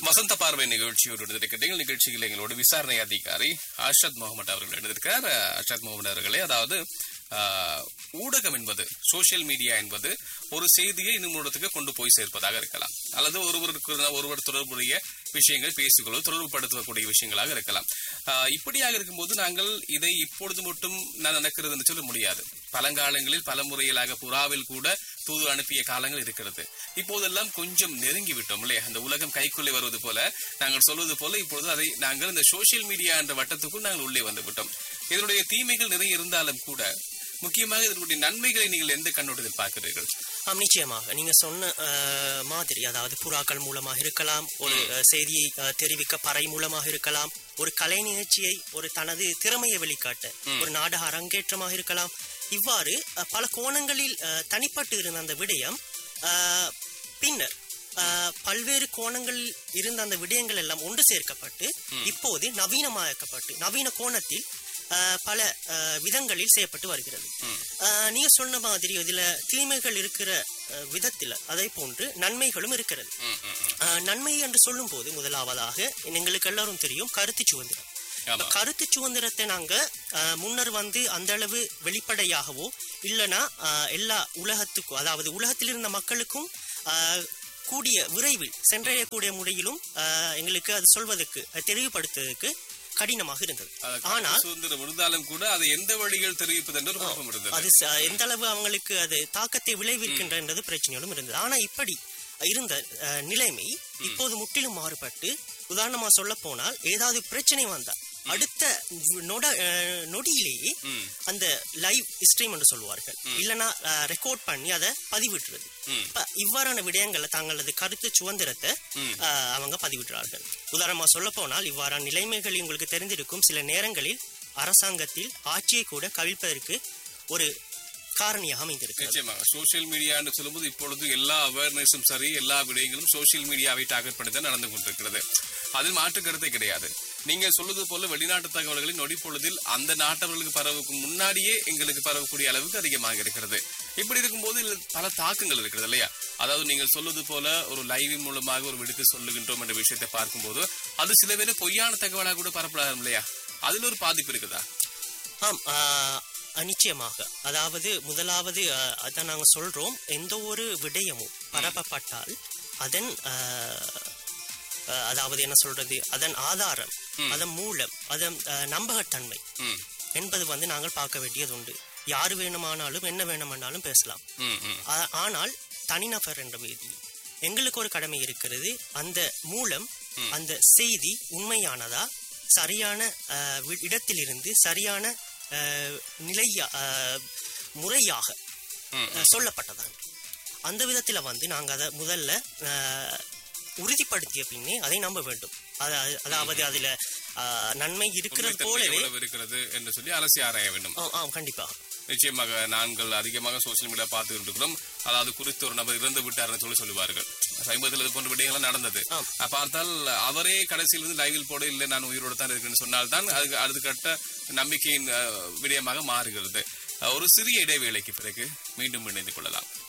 வசந்த பார்வை நிகழ்ச்சியோடு எடுத்திருக்கிறீர்கள் நிகழ்ச்சியில் எங்களோட விசாரணை அதிகாரி அர்ஷத் முகமது அவர்கள் எடுத்திருக்கிறார் அர்ஷத் முகமது அவர்களே அதாவது ஆஹ், ஊடகம் என்பது சோஷியல் மீடியா என்பது ஒரு செய்தியை இன்னொருத்துக்கு கொண்டு போய் சேர்ப்பதாக இருக்கலாம் அல்லது ஒருவருக்கு ஒருவர் தொடர்புடைய விஷயங்கள் பேசிக்கொள்ள தொடர்புபடுத்தக்கூடிய விஷயங்களாக இருக்கலாம் ஆஹ், இப்படியாக இருக்கும்போது நாங்கள் இதை இப்பொழுது மட்டும் நான் நடக்கிறது என்று சொல்ல முடியாது பழங்காலங்களில் பல முறையிலாக புறாவில் கூட தூது அனுப்பிய காலங்கள் இருக்கிறது இப்போதெல்லாம் கொஞ்சம் நெருங்கி விட்டோம் இல்லையா அந்த உலகம் கைக்குள்ளே வருவது போல நாங்கள் சொல்வது போல இப்பொழுது அதை நாங்கள் இந்த சோஷியல் மீடியா என்ற வட்டத்துக்குள் நாங்கள் உள்ளே வந்து விட்டோம் இதனுடைய தீமைகள் நிறைய இருந்தாலும் கூட முக்கியமாக இதனுடைய நன்மைகளை நீங்கள் எந்த கண்ணோட்டத்தில் பார்க்கிறீர்கள் ஆம் நிச்சயமாக நீங்க சொன்ன அஹ், மாதிரி அதாவது புறாக்கள் மூலமாக இருக்கலாம் ஒரு அஹ், செய்தியை அஹ், தெரிவிக்க பறை மூலமாக இருக்கலாம் ஒரு கலை நிகழ்ச்சியை ஒரு தனது திறமையை வெளிக்காட்ட ஒரு நாடக அரங்கேற்றமாக இருக்கலாம் இவ்வாறு அஹ், பல கோணங்களில் அஹ், தனிப்பட்டு இருந்த அந்த விடயம் அஹ், பின்னர் அஹ், பல்வேறு கோணங்களில் இருந்த அந்த விடயங்கள் எல்லாம் ஒன்று சேர்க்கப்பட்டு இப்போது நவீனமாக்கப்பட்டு நவீன கோணத்தில் அஹ், பல அஹ், விதங்களில் செய்யப்பட்டு வருகிறது அஹ், நீங்க சொன்ன மாதிரி இதுல தீமைகள் இருக்கிற அஹ், விதத்துல அதே போன்று நன்மைகளும் இருக்கிறது ம், ம், ம். அஹ், நன்மை என்று சொல்லும் போது முதலாவதாக எங்களுக்கு எல்லாரும் தெரியும் கருத்து சுதந்திரம் ஆமா இப்ப கருத்து சுதந்திரத்தை நாங்க அஹ், முன்னர் வந்து அந்த அளவு வெளிப்படையாகவோ இல்லனா அஹ், எல்லா உலகத்துக்கும் அதாவது உலகத்தில் இருந்த மக்களுக்கும் அஹ், கூடிய விரைவில் சென்றடையக்கூடிய முறையிலும் அஹ், எங்களுக்கு அது சொல்வதற்கு அது தெளிவுபடுத்துவதற்கு கடினமாக இருந்தது அது ஆனால் சுதந்திரம் இருந்தாலும் கூட அதை எந்த வழியில் தெரிவிப்பது என்று ஒரு குழப்பம் இருந்தது அது ச- எந்த அளவு அவங்களுக்கு அது தாக்கத்தை விளைவிக்கின்றது பிரச்சனைகளும் இருந்தது ஆனா இப்படி இருந்த அஹ், நிலைமை இப்போது முற்றிலும் மாறுபட்டு உதாரணமா சொல்ல போனால் ஏதாவது பிரச்சனை வந்தா அடுத்த நொட அஹ், நொடியிலேயே ம், அந்த லைவ் ஸ்ட்ரீம் என்று சொல்வார்கள் இல்லனா ரெக்கார்ட் பண்ணி அதை பதிவிட்டுறது ம். இப்ப இவ்வாறான விடயங்களை தங்களது கருத்து சுதந்திரத்தை அஹ், அவங்க பதிவிடுறார்கள் உதாரணமா சொல்ல போனால் இவ்வாறான நிலைமைகள் உங்களுக்கு தெரிந்திருக்கும் சில நேரங்களில் அரசாங்கத்தில் ஆட்சியை கூட கவிழ்ப்பதற்கு ஒரு காரணியாக அமைந்திருக்கிறது நிச்சயமாக சோஷியல் மீடியான்னு சொல்லும்போது இப்பொழுது எல்லா அவேர்னஸும் சரி எல்லா விடயங்களும் சோஷியல் மீடியாவை டார்கெட் பண்ணி தான் நடந்து கொண்டிருக்கிறது அதில் மாற்று கருத்தே கிடையாது நீங்க சொல்வது போல வெளிநாட்டு தகவல்களை நொடி பொழுதில் அந்த நாட்டவர்களுக்கு பரவுக்கு முன்னாடியே எங்களுக்கு பரவக்கூடிய அளவுக்கு அதிகமாக இருக்கிறது இப்படி இருக்கும்போது இதில் பல தாக்கங்கள் இருக்கிறது இல்லையா அதாவது நீங்கள் சொல்வது போல ஒரு லைவின் மூலமாக ஒரு விடுத்து சொல்லுகின்றோம் என்ற விஷயத்தை பார்க்கும்போது அது சில பேர் பொய்யான தகவலாக கூட பரப்பலாம் இல்லையா அதுல ஒரு பாதிப்பு இருக்குதா ஆம் ஆஹ், நிச்சயமாக அதாவது முதலாவது ஆஹ், அதான் நாங்க சொல்றோம் எந்த ஒரு விடயமும் பரப்பப்பட்டால் அதன் ஆஹ், ஆஹ், அதாவது என்ன சொல்றது அதன் ஆதாரம் அதன் மூலம் அதன் ஆஹ், நம்பகத்தன்மை ம் என்பது வந்து நாங்கள் பார்க்க வேண்டியது உண்டு யார் வேணுமானாலும் என்ன வேணுமானாலும் பேசலாம் ம் ம் ஆ- ஆனால் தனிநபர் என்ற ரீதியில் எங்களுக்கு ஒரு கடமை இருக்கிறது அந்த மூலம் அந்த செய்தி உண்மையானதா சரியான அஹ், வி- இடத்திலிருந்து சரியான அஹ், நிலையா அஹ், முறையாக ம், அஹ், சொல்லப்பட்டதான் அந்த விதத்துல வந்து நாங்க அதை முதல்ல அஹ், உறுதிப்படுத்திய பின்னே அதை நம்ப வேண்டும் அதா- அதாவது அதுல அஹ், நன்மை இருக்கிறது உண்மைத்தன்மை போலவே எவ்வளவு இருக்கிறது என்று சொல்லி அலசி ஆராய வேண்டும் ஆ- ஆம் கண்டிப்பாக நிச்சயமாக நாங்கள் அதிகமாக சோசியல் மீடியா பார்த்துக்கிட்டு இருக்கிறோம் அதாவது குறித்த ஒரு நபர் இறந்து விட்டார்னு சொல்லி சொல்லுவார்கள் சமீபத்தில் இது போன்ற விடயங்கள்லாம் நடந்தது ஆம். அஹ் பார்த்தால் அவரே கடைசியில் வந்து லைவில் போட இல்லை நான் உயிரோடு தான் இருக்கேன்னு சொன்னால்தான் அதுக்கு அடுத்த கட்ட நம்பிக்கையின் அஹ், விடயமாக மாறுகிறது அஹ், ஒரு சிறிய இடைவேளைக்கு பிறகு மீண்டும் இணைந்து கொள்ளலாம்